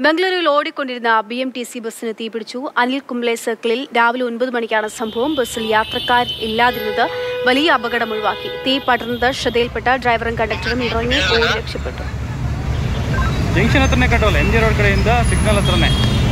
ബംഗളൂരുവിൽ ഓടിക്കൊണ്ടിരുന്ന B M T C ബസ്സിന് തീപിടിച്ചു അനിൽ കുംബ്ലെ സർക്കിളിൽ രാവിലെ ഒൻപത് മണിക്കാണ് സംഭവം ബസ്സിൽ യാത്രക്കാർ ഇല്ലാതിരുന്നത് വലിയ അപകടം ഒഴിവാക്കി തീ പടർന്നത് ശ്രദ്ധയിൽപ്പെട്ട ഡ്രൈവറും കണ്ടക്ടറും ഇറങ്ങി ഓടി രക്ഷപ്പെട്ടു ಜಂಕ್ಷನ್ ಹತ್ರನೇ ಕಟ್ಟೋಲ್ಲ ಎಂ ಜಿ ರೋಡ್ ಕಡೆಯಿಂದ ಸಿಗ್ನಲ್ ಹತ್ರನೇ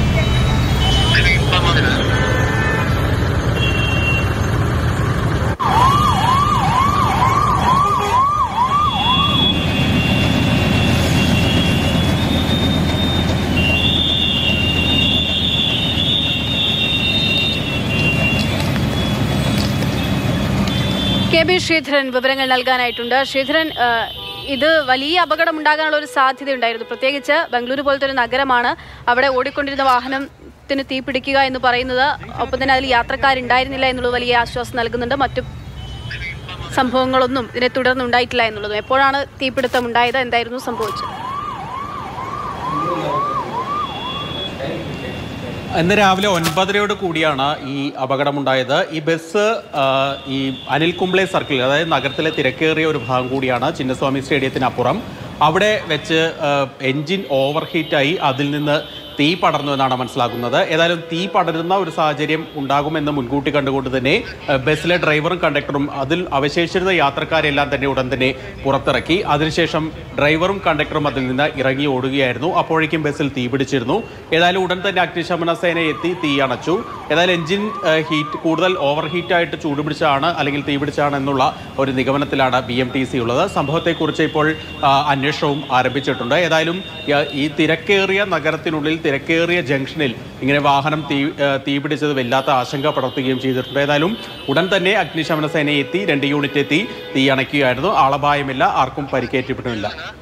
കെ ബി ശ്രീധരൻ വിവരങ്ങൾ നൽകാനായിട്ടുണ്ട് ശ്രീധരൻ ആ, ഇത് വലിയ അപകടം ഉണ്ടാകാനുള്ള ഒരു സാധ്യത ഉണ്ടായിരുന്നു പ്രത്യേകിച്ച് ബംഗളൂരു പോലത്തെ ഒരു നഗരമാണ് അവിടെ ഓടിക്കൊണ്ടിരുന്ന വാഹനത്തിന് തീ പിടിക്കുക എന്ന് പറയുന്നത് ഒപ്പം തന്നെ അതിൽ യാത്രക്കാരുണ്ടായിരുന്നില്ല എന്നുള്ളത് വലിയ ആശ്വാസം നൽകുന്നുണ്ട് മറ്റു സംഭവങ്ങളൊന്നും ഇതിനെ തുടർന്ന് ഉണ്ടായിട്ടില്ല എന്നുള്ളതും എപ്പോഴാണ് തീപിടുത്തം ഉണ്ടായത് എന്തായിരുന്നു സംഭവിച്ചത് ഇന്ന് രാവിലെ ഒൻപതരയോട് കൂടിയാണ് ഈ അപകടമുണ്ടായത് ഈ ബസ് ആ, ഈ അനിൽ കുംബ്ലെ സർക്കിൾ അതായത് നഗരത്തിലെ തിരക്കേറിയ ഒരു ഭാഗം കൂടിയാണ് ചിന്നസ്വാമി സ്റ്റേഡിയത്തിനപ്പുറം അവിടെ വെച്ച് ആ, എൻജിൻ ഓവർ ഹീറ്റായി അതിൽ നിന്ന് തീ പടർന്നു എന്നാണ് മനസ്സിലാക്കുന്നത് ഏതായാലും തീ പടരുന്ന ഒരു സാഹചര്യം ഉണ്ടാകുമെന്ന് മുൻകൂട്ടി കണ്ടുകൊണ്ട് തന്നെ ആ, ബസ്സിലെ ഡ്രൈവറും കണ്ടക്ടറും അതിൽ അവശേഷിച്ചിരുന്ന യാത്രക്കാരെല്ലാം തന്നെ ഉടൻ തന്നെ പുറത്തിറക്കി അതിനുശേഷം ഡ്രൈവറും കണ്ടക്ടറും അതിൽ നിന്ന് ഇറങ്ങി ഓടുകയായിരുന്നു അപ്പോഴേക്കും ബസ്സിൽ തീ പിടിച്ചിരുന്നു ഏതായാലും ഉടൻ തന്നെ അഗ്നിശമന സേന എത്തി തീ അണച്ചു ഏതായാലും എഞ്ചിൻ ഹീറ്റ് കൂടുതൽ ഓവർ ഹീറ്റായിട്ട് ചൂടുപിടിച്ചാണ് അല്ലെങ്കിൽ തീ പിടിച്ചാണ് എന്നുള്ള ഒരു നിഗമനത്തിലാണ് ബി എം ടി സി ഉള്ളത് സംഭവത്തെക്കുറിച്ച് ഇപ്പോൾ ആ, അന്വേഷണവും ആരംഭിച്ചിട്ടുണ്ട് ഏതായാലും ആ, ഈ തിരക്കേറിയ നഗരത്തിനുള്ളിൽ തിരക്കേറിയ ജംഗ്ഷനിൽ ഇങ്ങനെ വാഹനം തീ ആ, തീ പിടിച്ചത് വല്ലാത്ത ആശങ്ക പടർത്തുകയും ചെയ്തിട്ടുണ്ട് ഏതായാലും ഉടൻ തന്നെ അഗ്നിശമന സേന എത്തി രണ്ട് യൂണിറ്റ് എത്തി തീ അണയ്ക്കുകയായിരുന്നു ആളപായമില്ല ആർക്കും പരിക്കേറ്റിട്ടുമില്ല